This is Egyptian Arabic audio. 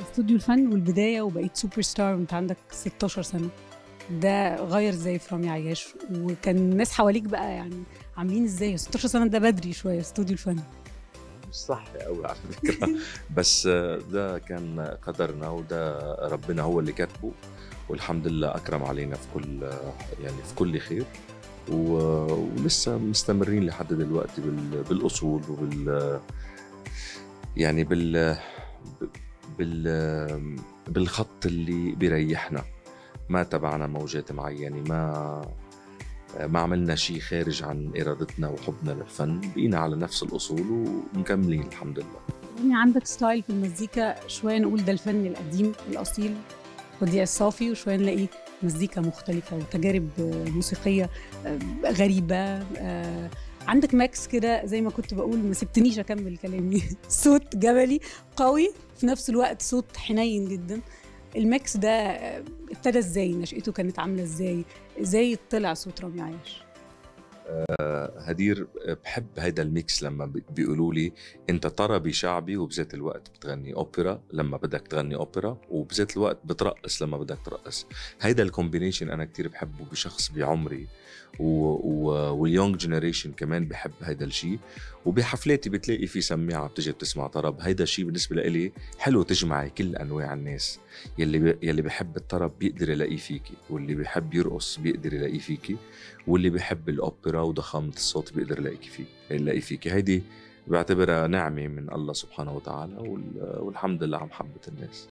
استوديو الفن والبدايه وبقيت سوبر ستار وانت عندك 16 سنه ده غير ازاي في رامي عياش وكان الناس حواليك بقى يعني عاملين ازاي 16 سنه ده بدري شويه استوديو الفن مش صح قوي على فكره بس ده كان قدرنا وده ربنا هو اللي كاتبه والحمد لله اكرم علينا في كل يعني في كل خير و- ولسه مستمرين لحد دلوقتي بال- بالاصول وبال يعني بال بال بالخط اللي بيريحنا ما تبعنا موجات معينه ما ما عملنا شيء خارج عن ارادتنا وحبنا للفن بقينا على نفس الاصول ومكملين الحمد لله يعني عندك ستايل في المزيكا شويه نقول ده الفن القديم الاصيل وديع الصافي وشويه نلاقي مزيكا مختلفه وتجارب آه، موسيقيه آه، غريبه آه، عندك ماكس كده زي ما كنت بقول ما سبتنيش اكمل كلامي صوت جبلي قوي في نفس الوقت صوت حنين جدا الماكس ده آه، ابتدى ازاي نشأته كانت عامله ازاي ازاي طلع صوت رامي عياش هدير بحب هيدا الميكس لما بي- بيقولوا لي انت طربي شعبي وبذات الوقت بتغني اوبرا لما بدك تغني اوبرا وبذات الوقت بترقص لما بدك ترقص هيدا الكومبينيشن انا كتير بحبه بشخص بعمري و... و... واليونج جنريشن كمان بحب هيدا الشيء وبحفلاتي بتلاقي في سماعه بتجي بتسمع طرب هيدا الشيء بالنسبه لإلي حلو تجمعي كل انواع الناس يلي ب... يلي بحب الطرب بيقدر يلاقيه فيكي واللي بحب يرقص بيقدر يلاقيه فيكي واللي بيحب الاوبرا وضخامه الصوت بيقدر يلاقي فيك يلاقي فيك هيدي بعتبرها نعمه من الله سبحانه وتعالى وال- والحمد لله على محبه الناس